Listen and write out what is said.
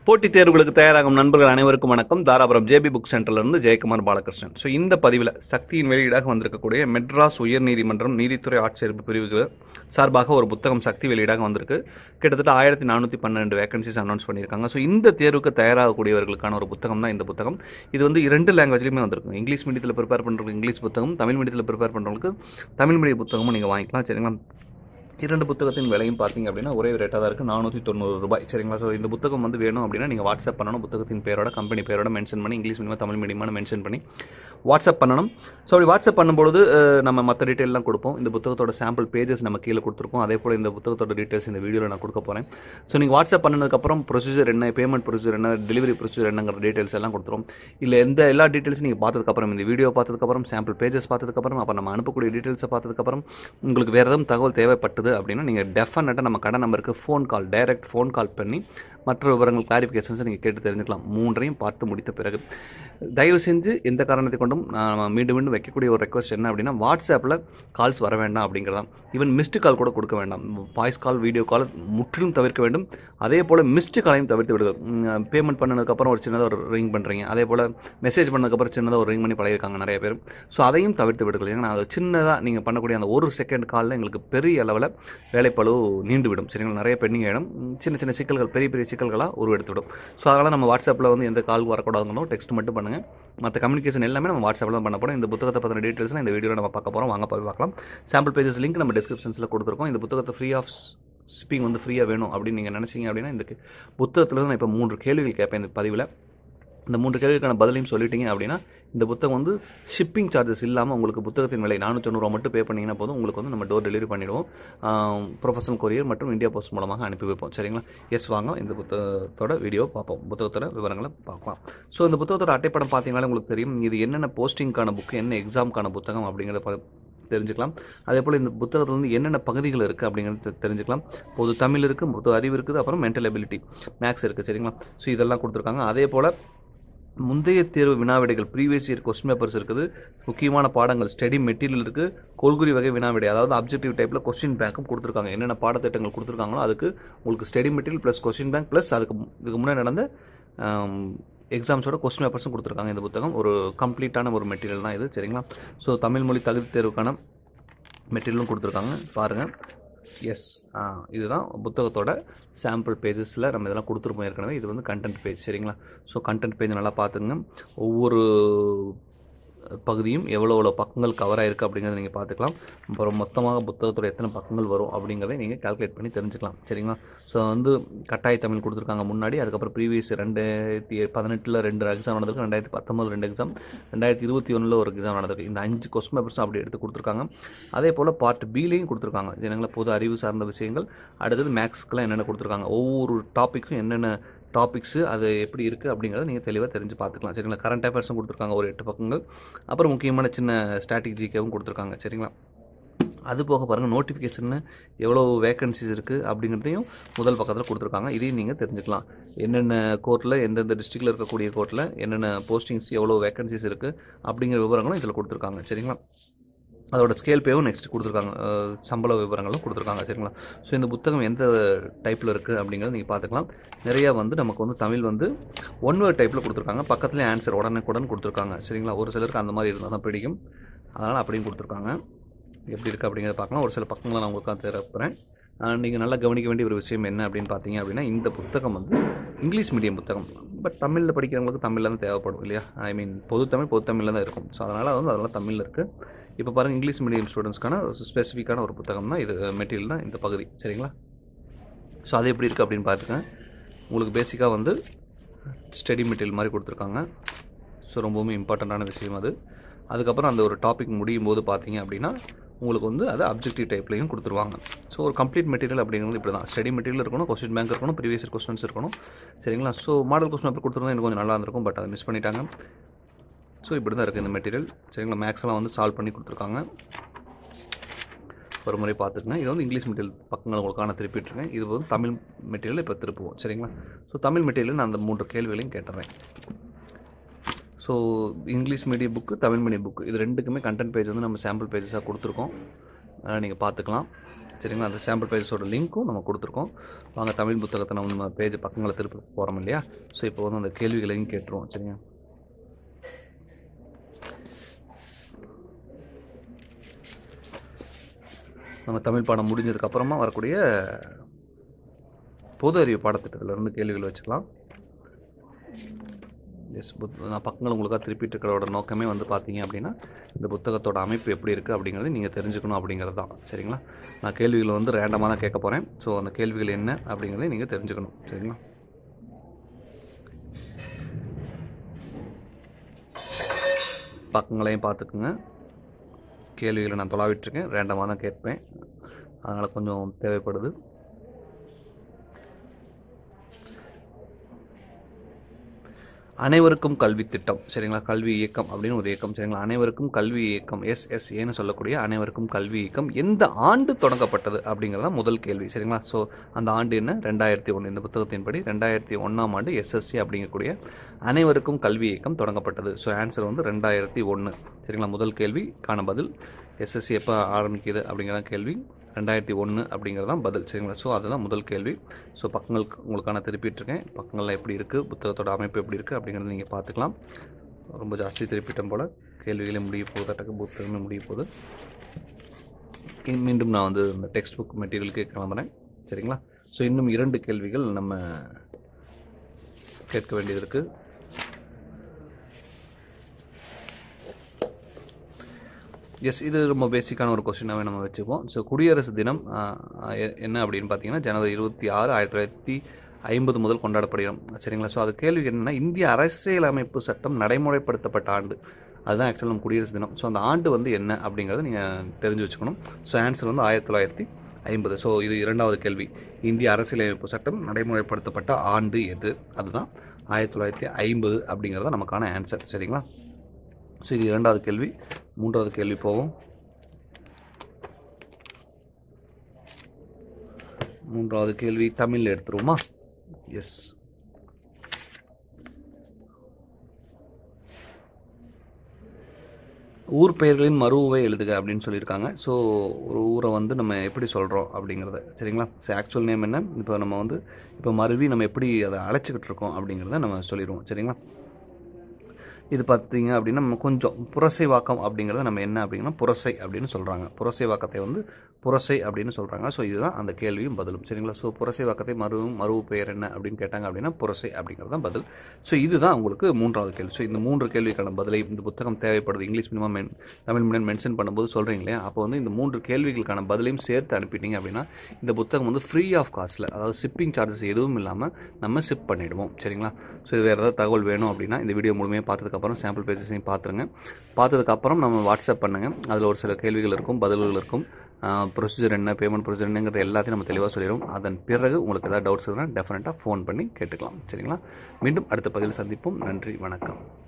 போட்டித் தேர்வுகளுக்கு தயாராகும் நண்பர்கள் அனைவருக்கும் வணக்கம் தாராபுரம் ஜேபி புக் சென்டர்லேருந்து ஜெயக்குமார் பாலகிருஷ்ணன் ஸோ இந்த பதிவில் சக்தியின் வெளியீடாக வந்திருக்கக்கூடிய மெட்ராஸ் உயர்நீதிமன்றம் நீதித்துறை ஆட்சேர்ப்பு பிரிவுகள் சார்பாக ஒரு புத்தகம் சக்தி வெளியீடாக வந்திருக்கு கிட்டத்தட்ட ஆயிரத்தி நானூற்றி பன்னெண்டு வேகன்சிஸ் அனௌன்ஸ் பண்ணியிருக்காங்க ஸோ இந்த தேர்வுக்கு தயாராகக்கூடியவர்களுக்கான ஒரு புத்தகம் தான் இந்த புத்தகம் இது வந்து இரண்டு லாங்குவேஜ்லையுமே வந்திருக்கும் இங்கிலீஷ் மீடியத்தில் ப்ரிப்பேர் பண்ணுறவங்களுக்கு இங்கிலீஷ் புத்தகம் தமிழ் மீடியத்தில் ப்ரிப்பேர் பண்ணுறவங்களுக்கு தமிழ் மீடிய புத்தகமும் நீங்கள் வாங்கிக்கலாம் சரிங்களா இரண்டு புத்தகத்தின் விலையும் பார்த்தீங்க அப்படின்னா ஒரே ரேட்டாக தான் இருக்குது நானூற்றி தொண்ணூறு ரூபாய் சரிங்களா ஸோ இந்த புத்தகம் வந்து வேணும் அப்படின்னா நீங்கள் வாட்ஸ்அப் பண்ணணும் புத்தகத்தின் பேரோட கம்பெனி பேரோட மென்ஷன் பண்ணி இங்கிலீஷ் மீடியமாக தமிழ் மீடியமான மென்ஷன் பண்ணி வாட்ஸ்அப் பண்ணணும் ஸோ அப்படி வாட்ஸ்அப் பண்ணும்பொழுது அஹ், நம்ம மற்ற டீட்டெயிலாம் கொடுப்போம் இந்த புத்தகத்தோட சாம்பிள் பேஜஸ் நம்ம கீழே கொடுத்துருக்கோம் அதே போல் இந்த புத்தகத்தோட டீட்டெயில்ஸ் இந்த வீடியோவில் நான் கொடுக்க போகிறேன் ஸோ நீங்கள் வாட்ஸ்அப் பண்ணதுக்கப்புறம் ப்ரொசீஜர் என்ன பேமெண்ட் ப்ரொசீஜர் என்ன டெலிவரி ப்ரொசீஜர் என்னங்கிற டீட்டெயில்ஸ் எல்லாம் கொடுத்துரும் இல்லை எந்த எல்லா டீட்டெயில்ஸும் நீங்கள் பார்த்ததுக்கப்புறம் இந்த வீடியோ பார்த்ததுக்கப்புறம் சாம்பிள் பேஜஸ் பார்த்ததுக்கப்புறம் அப்போ நம்ம அனுப்பக்கூடிய டீட்டெயில்ஸை பார்த்ததுக்கப்புறம் உங்களுக்கு வேறு எதுவும் தகவல் தேவைப்பட்டது அப்படின்னா நீங்கள் டெஃபினட்டாக நம்ம கடை நம்பருக்கு phone call direct phone call பண்ணி மற்ற விவரங்கள் கிளாரிஃபிகேஷன்ஸை நீங்கள் கேட்டு தெரிஞ்சுக்கலாம் மூன்றையும் பார்த்து முடித்த பிறகு தயவு செஞ்சு எந்த காரணத்தை கொண்டும் நான் மீண்டும் மீண்டும் வைக்கக்கூடிய ஒரு ரெக்வஸ்ட் என்ன அப்படின்னா வாட்ஸ்அப்பில் கால்ஸ் வர வேண்டாம் அப்படிங்கிறதான் ஈவன் மிஸ்டு கால் கூட கொடுக்க வேண்டாம் வாய்ஸ் கால் வீடியோ கால் முற்றிலும் தவிர்க்க வேண்டும் அதே போல் மிஸ்டு காலையும் தவிர்த்து விடுங்க பேமெண்ட் பண்ணதுக்கப்புறம் ஒரு சின்னதாக ஒரு ரிங் பண்ணுறீங்க அதே போல் மெசேஜ் பண்ணதுக்கப்புறம் சின்னதாக ஒரு ரிங் பண்ணி பழகிருக்காங்க நிறைய பேர் ஸோ அதையும் தவிர்த்து விடுங்கள் ஏன்னா அது சின்னதாக நீங்கள் பண்ணக்கூடிய அந்த ஒரு செகண்ட் காலில் எங்களுக்கு பெரிய அளவில் வேலைப்பளு நீண்டு விடும் சரிங்களா நிறைய பெண்டிங் ஆகிடும் உம், சின்ன சின்ன சிக்கல்கள் பெரிய பெரிய சிக்கல்களாக உருவெடுத்து விடும் ஸோ அதனால் நம்ம வாட்ஸ்அப்பில் வந்து எந்த கால் வரக்கூடாதுங்களோ டெக்ஸ்ட் மட்டும் பண்ணுங்கள் மற்ற கம்யூனிகேஷன் எல்லாமே நம்ம வாட்ஸ்அப்பில் தான் பண்ண போகிறோம் இந்த புத்தகத்தை பற்றின டீட்டெயில்ஸ்லாம் இந்த வீடியோவில் நம்ம பார்க்க போகிறோம் வாங்க போய் பார்க்கலாம் சாம்பிள் பேஜஸ் லிங்க் நம்ம டிஸ்கிரிப்ஷன்ஸில் கொடுத்துருக்கோம் இந்த புத்தகத்தை ஃப்ரீ ஆஃப் ஷிப்பிங் வந்து ஃப்ரீயாக வேணும் அப்படின்னு நீங்கள் நினச்சிங்க அப்படின்னா இந்த புத்தகத்தில் நான் இப்போ மூன்று கேள்விகள் கேட்பேன் இந்த பதிவில் இந்த மூன்று கேள்விக்கான பதிலையும் சொல்லிட்டீங்க அப்படின்னா இந்த புத்தகம் வந்து ஷிப்பிங் சார்ஜஸ் இல்லாமல் உங்களுக்கு புத்தகத்தின் விலை நானூற்றி தொண்ணூறுவா மட்டும் பே பண்ணிங்கன்னா போதும் உங்களுக்கு வந்து நம்ம டோர் டெலிவரி பண்ணிடுவோம் ப்ரொஃபஷனல் கொரியர் மற்றும் இந்தியா போஸ்ட் மூலமாக அனுப்பி வைப்போம் சரிங்களா எஸ் வாங்க இந்த புத்தகத்தோட வீடியோ பார்ப்போம் புத்தகத்தோட விவரங்களை பார்க்கலாம் ஸோ இந்த புத்தகத்தோட அட்டைப்படம் பார்த்தீங்கன்னாலே உங்களுக்கு தெரியும் இது என்னென்ன போஸ்டிங்க்கான புக்கு என்ன எக்ஸாமுக்கான புத்தகம் அப்படிங்கிறத ப- தெரிஞ்சுக்கலாம் அதே போல் இந்த புத்தகத்தில் வந்து என்னென்ன பகுதிகள் இருக்குது அப்படிங்கிறது தெ- தெரிஞ்சுக்கலாம் பொது தமிழ் இருக்குது பொது அறிவு இருக்குது அப்புறம் மென்டல் எபிலிட்டி மேக்ஸ் இருக்குது சரிங்களா ஸோ இதெல்லாம் கொடுத்துருக்காங்க அதே போல் முந்தைய தேர்வு வினாவிடைகள் ப்ரீவியஸ் இயர் கொஸ்டின் பேப்பர்ஸ் இருக்குது முக்கியமான பாடங்கள் ஸ்டடி மெட்டீரியல் இருக்குது கொள்குறி வகை வினாவிடை அதாவது அப்ஜெக்டிவ் டைப்பில் கொஸ்டின் பேங்க்கும் கொடுத்துருக்காங்க என்னென்ன பாடத்திட்டங்கள் கொடுத்துருக்காங்களோ அதுக்கு உங்களுக்கு study material plus question bank plus அதுக்கு மு- இதுக்கு முன்னாடி நடந்த எக்ஸாம்ஸோட கொஸ்டின் பேப்பர்ஸும் கொடுத்துருக்காங்க இந்த புத்தகம் ஒரு கம்ப்ளீட்டான ஒரு மெட்டீரியல் தான் இது சரிங்களா ஸோ தமிழ் மொழி தகுதி தேர்வுக்கான மெட்டீரியலும் கொடுத்துருக்காங்க பாருங்கள் எஸ் இதுதான் புத்தகத்தோட சாம்பிள் பேஜஸில் நம்ம இதெல்லாம் கொடுத்துருப்போம் ஏற்கனவே இது வந்து கண்டென்ட் பேஜ் சரிங்களா ஸோ கண்டென்ட் பேஜ் நல்லா பார்த்துங்க ஒவ்வொரு பகுதியும் எவ்வளோ எவ்வளோ பக்கங்கள் கவர் ஆயிருக்கு அப்படிங்கிறத நீங்கள் பார்த்துக்கலாம் அப்புறம் மொத்தமாக புத்தகத்தோட எத்தனை பக்கங்கள் வரும் அப்படிங்கிறத நீங்கள் கால்குலேட் பண்ணி தெரிஞ்சுக்கலாம் சரிங்களா ஸோ வந்து கட்டாய தமிழ் கொடுத்துருக்காங்க முன்னாடி அதுக்கப்புறம் ப்ரீவியஸ் ரெண்டாயிரத்தி பதினெட்டில் ரெண்டு எக்ஸாம் நடந்திருக்கு ரெண்டாயிரத்தி பத்தொம்பது ரெண்டு எக்ஸாம் ரெண்டாயிரத்தி இருபத்தி ஒன்றில் ஒரு எக்ஸாம் நடந்திருக்கு இந்த அஞ்சு கொஸ்டின் பேப்பர்ஸும் அப்படி எடுத்து கொடுத்துருக்காங்க அதே போல் பார்ட் பிலையும் கொடுத்துருக்காங்க ஜனங்களை பொது அறிவு சார்ந்த விஷயங்கள் அடுத்தது மேக்ஸ்க்கெலாம் என்னென்ன கொடுத்துருக்காங்க ஒவ்வொரு டாப்பிக்கும் என்னென்ன டாபிக்ஸு அது எப்படி இருக்குது அப்படிங்கிறத நீங்கள் தெளிவாக தெரிஞ்சு பார்த்துக்கலாம் சரிங்களா கரண்ட் அஃபேர்ஸும் கொடுத்துருக்காங்க ஒரு எட்டு பக்கங்கள் அப்புறம் முக்கியமான சின்ன ஸ்டாட்டிக் ஜிகேவும் கொடுத்துருக்காங்க சரிங்களா அது போக பாருங்கள் நோட்டிஃபிகேஷன் எவ்வளோ வேகன்சிஸ் இருக்குது அப்படிங்கிறதையும் முதல் பக்கத்தில் கொடுத்துருக்காங்க இதையும் நீங்கள் தெரிஞ்சுக்கலாம் என்னென்ன கோர்ட்டில் எந்தெந்த டிஸ்ட்ரிக்டில் இருக்கக்கூடிய கோர்ட்டில் என்னென்ன போஸ்டிங்ஸ் எவ்வளோ வேகன்சிஸ் இருக்குது அப்படிங்கிற விவரங்களும் இதில் கொடுத்துருக்காங்க சரிங்களா அதோட ஸ்கேல் பேவும் நெக்ஸ்ட் கொடுத்துருக்காங்க அஹ் சம்பள விவரங்களும் கொடுத்துருக்காங்க சரிங்களா ஸோ இந்த புத்தகம் எந்த டைப்பில் இருக்குது அப்படிங்கிறத நீங்கள் பார்த்துக்கலாம் நிறையா வந்து நமக்கு வந்து தமிழ் வந்து ஒன் வேர்ட் டைப்பில் கொடுத்துருக்காங்க பக்கத்துலேயே ஆன்சர் உடனுக்குடன் கொடுத்துருக்காங்க சரிங்களா ஒரு சிலருக்கு அந்த மாதிரி இருந்தால் தான் பிடிக்கும் அதனால் அப்படியும் கொடுத்துருக்காங்க எப்படி இருக்குது அப்படிங்கிறத பார்க்கலாம் ஒரு சில பக்கங்களை நான் உங்களுக்கு திறப்புறேன் நீங்கள் நல்லா கவனிக்க வேண்டிய ஒரு விஷயம் என்ன அப்படின்னு பார்த்தீங்க அப்படின்னா இந்த புத்தகம் வந்து இங்கிலீஷ் மீடியம் புத்தகம் பட் தமிழில் படிக்கிறவங்களுக்கு தமிழில் தான் தேவைப்படும் இல்லையா ஐ மீன் பொது தமிழ் பொது தமிழில் தான் இருக்கும் ஸோ அதனால் வந்து அதெல்லாம் தமிழில் இருக்குது இப்போ பாருங்கள் இங்கிலீஷ் மீடியம் ஸ்டூடெண்ட்ஸ்க்கான ஸ்பெசிஃபிக்கான ஒரு புத்தகம் தான் இது மெட்டீரியல் தான் இந்த பகுதி சரிங்களா ஸோ அது எப்படி இருக்குது அப்படின்னு பார்த்துக்கேன் உங்களுக்கு பேசிக்காக வந்து ஸ்டடி மெட்டீரியல் மாதிரி கொடுத்துருக்காங்க ஸோ ரொம்பவுமே இம்பார்ட்டண்ட்டான விஷயம் அது அதுக்கப்புறம் அந்த ஒரு டாபிக் முடியும் போது பார்த்தீங்க அப்படின்னா உங்களுக்கு வந்து அது அப்ஜெக்டிவ் டைப்லையும் கொடுத்துருவாங்க ஸோ ஒரு கம்ப்ளீட் மெட்டீரியல் அப்படிங்கிறது இப்படி தான் ஸ்டடி மெட்டீரியல் இருக்கணும் கொஸ்டின் பேங்க் இருக்கணும் ப்ரீவியஸ் கொஸ்டின்ஸ் இருக்கணும் சரிங்களா ஸோ மாடல் கொஸ்டின் பேப்பர் கொடுத்துருந்தா எனக்கு கொஞ்சம் நல்லா இருந்திருக்கும் பட் அதை மிஸ் பண்ணிட்டாங்க ஸோ இப்படி தான் இருக்குது இந்த மெட்டீரியல் சரிங்களா மேக்ஸ்லாம் வந்து சால்வ் பண்ணி கொடுத்துருக்காங்க ஒரு முறை பார்த்துக்குங்க இது வந்து இங்கிலீஷ் மெட்டீரியல் பக்கங்கள் உங்களுக்கான திருப்பிட்டுருக்கேன் இது வந்து தமிழ் மெட்டீரியல் இப்போ திருப்புவோம் சரிங்களா ஸோ தமிழ் மெட்டீரியல் நான் அந்த மூன்று கேள்விகளையும் கேட்டுறேன் so English medium book Tamil medium book இது ரெண்டுக்குமே கண்டென்ட் பேஜ் வந்து நம்ம சாம்பிள் பேஜஸாக கொடுத்துருக்கோம் அதனால் நீங்கள் பார்த்துக்கலாம் சரிங்களா அந்த சாம்பிள் பேஜஸோட லிங்க்கும் நம்ம கொடுத்துருக்கோம் வாங்க தமிழ் புத்தகத்தை நம்ம நம்ம பேஜ் பக்கங்களை திருப்பி போகிறோம் இல்லையா ஸோ இப்போ வந்து அந்த கேள்விகளையும் கேட்டுருவோம் சரிங்க நம்ம தமிழ் பாடம் முடிஞ்சதுக்கப்புறமா வரக்கூடிய பொது அறிவு பாடத்திட்டத்துல இருந்து கேள்விகள் வச்சுக்கலாம் எஸ் புத் நான் பக்கங்கள் உங்களுக்காக திருப்பிட்டு இருக்கிறோட நோக்கமே வந்து பார்த்தீங்க அப்படின்னா இந்த புத்தகத்தோட அமைப்பு எப்படி இருக்குது அப்படிங்கிறது நீங்கள் தெரிஞ்சுக்கணும் அப்படிங்கிறது தான் சரிங்களா நான் கேள்விகளை வந்து ரேண்டமாக தான் கேட்க போகிறேன் ஸோ அந்த கேள்விகள் என்ன அப்படிங்கிறத நீங்கள் தெரிஞ்சுக்கணும் சரிங்களா பக்கங்களையும் பார்த்துக்குங்க கேள்விகளை நான் தொலாவிட்டுருக்கேன் ரேண்டமாக தான் கேட்பேன் அதனால் கொஞ்சம் தேவைப்படுது அனைவருக்கும் கல்வி திட்டம் சரிங்களா கல்வி இயக்கம் அப்படின்னு ஒரு இயக்கம் சரிங்களா அனைவருக்கும் கல்வி இயக்கம் எஸ்எஸ்ஏன்னு சொல்லக்கூடிய அனைவருக்கும் கல்வி இயக்கம் எந்த ஆண்டு தொடங்கப்பட்டது அப்படிங்கிறது தான் முதல் கேள்வி சரிங்களா ஸோ அந்த ஆண்டு என்ன ரெண்டாயிரத்தி ஒன்று இந்த புத்தகத்தின்படி ரெண்டாயிரத்தி ஒன்றாம் ஆண்டு எஸ்எஸ்சி அப்படிங்கக்கூடிய அனைவருக்கும் கல்வி இயக்கம் தொடங்கப்பட்டது ஸோ ஆன்சர் வந்து ரெண்டாயிரத்தி ஒன்று சரிங்களா முதல் கேள்விக்கான பதில் எஸ்எஸ்சி எப்போ ஆரம்பிக்குது அப்படிங்கிறதான் கேள்வி ரெண்டாயிரத்தி ஒன்று அப்படிங்கிறது தான் பதில் சரிங்களா ஸோ அதுதான் முதல் கேள்வி ஸோ பக்கங்கள் உங்களுக்கான திருப்பிட்டுருக்கேன் பக்கங்கள்லாம் எப்படி இருக்குது புத்தகத்தோட அமைப்பு எப்படி இருக்குது அப்படிங்கிறத நீங்கள் பார்த்துக்கலாம் ரொம்ப ஜாஸ்தி திருப்பிட்டோம் போல் கேள்விகளே முடிய போகுதாட்டக்கு புத்தகமே முடிய போகுது இ- மீண்டும் நான் வந்து இந்த டெக்ஸ்ட் புக் மெட்டீரியலுக்கு கிளம்புறேன் சரிங்களா ஸோ இன்னும் இரண்டு கேள்விகள் நம்ம கேட்க வேண்டியது இருக்குது எஸ் இது ரொம்ப பேசிக்கான ஒரு கொஸ்டினாகவே நம்ம வச்சுப்போம் ஸோ குடியரசு தினம் ஆஹ், ஆஹ், எ- என்ன அப்படின்னு பார்த்தீங்கன்னா ஜனவரி இருபத்தி ஆறு ஆயிரத்தி தொள்ளாயிரத்தி ஐம்பது முதல் கொண்டாடப்படுகிறோம் சரிங்களா ஸோ அது கேள்வி என்னன்னா இந்திய அரசியலமைப்பு சட்டம் நடைமுறைப்படுத்தப்பட்ட ஆண்டு அதுதான் ஆக்சுவலாக நம்ம குடியரசு தினம் ஸோ அந்த ஆண்டு வந்து என்ன அப்படிங்கிறத நீங்கள் தெரிஞ்சு வச்சுக்கணும் ஸோ ஆன்சர் வந்து ஆயிரத்தி தொள்ளாயிரத்தி ஐம்பது ஸோ இது இரண்டாவது கேள்வி இந்திய அரசியலமைப்பு சட்டம் நடைமுறைப்படுத்தப்பட்ட ஆண்டு எது அதுதான் ஆயிரத்தி தொள்ளாயிரத்தி ஐம்பது அப்படிங்கிறது நமக்கான ஆன்சர் சரிங்களா ஸோ இது இரண்டாவது கேள்வி மூன்றாவது கேள்வி போவோம் மூன்றாவது கேள்வி தமிழில் எடுத்துருவோமா எஸ் ஊர் பெயர்களின் மறுவை எழுதுக அப்படின்னு சொல்லியிருக்காங்க ஸோ ஒரு ஊரை வந்து நம்ம எப்படி சொல்கிறோம் அப்படிங்கிறத சரிங்களா ஸோ ஆக்சுவல் நேம் என்ன இப்போ நம்ம வந்து இப்போ மருவி நம்ம எப்படி அதை அழைச்சிக்கிட்டு இருக்கோம் அப்படிங்கிறத நம்ம சொல்லிடுவோம் சரிங்களா இது பார்த்தீங்க அப்படின்னா நம்ம கொஞ்சம் புரசை வாக்கம் அப்படிங்கிறத நம்ம என்ன அப்படிங்கன்னா புரசை அப்படின்னு சொல்கிறாங்க புரசை வாக்கத்தை வந்து புரசை அப்படின்னு சொல்கிறாங்க ஸோ இதுதான் அந்த கேள்வியும் பதிலும் சரிங்களா ஸோ புரசை வாக்கத்தை மருவும் மருவு பெயர் என்ன அப்படின்னு கேட்டாங்க அப்படின்னா புரசை அப்படிங்கிறது தான் பதில் ஸோ இதுதான் உங்களுக்கு மூன்றாவது கேள்வி ஸோ இந்த மூன்று கேள்விக்கான பதிலை இந்த புத்தகம் தேவைப்படுது இங்கிலீஷ் மினிமம் மென் தமிழ் மீடியம் மென்ஷன் பண்ணும்போது சொல்கிறீங்களே அப்போ வந்து இந்த மூன்று கேள்விகளுக்கான பதிலையும் சேர்த்து அனுப்பிட்டீங்க அப்படின்னா இந்த புத்தகம் வந்து ஃப்ரீ ஆஃப் காஸ்ட்டில் அதாவது ஷிப்பிங் சார்ஜஸ் எதுவும் இல்லாமல் நம்ம ஷிப் பண்ணிடுவோம் சரிங்களா ஸோ இது வேறு ஏதாவது தகவல் வேணும் அப்படின்னா இந்த வீடியோ முழுமையாக பார்த்ததுக்கப்புறம் சாம்பிள் பேஜஸையும் பார்த்துருங்க பார்த்ததுக்கப்புறம் நம்ம வாட்ஸ்அப் பண்ணுங்கள் அதில் ஒரு சில கேள்விகள் இருக்கும் பதில்கள் இருக்கும் ப்ரொசீஜர் என்ன பேமெண்ட் ப்ரொசீஜர் என்னங்கிறது எல்லாத்தையும் நம்ம தெளிவாக சொல்லிடுவோம் அதன் பிறகு உங்களுக்கு ஏதாவது டவுட்ஸ் இருந்தால் டெஃபினட்டாக ஃபோன் பண்ணி கேட்டுக்கலாம் சரிங்களா மீண்டும் அடுத்த பதிவில் சந்திப்போம் நன்றி வணக்கம்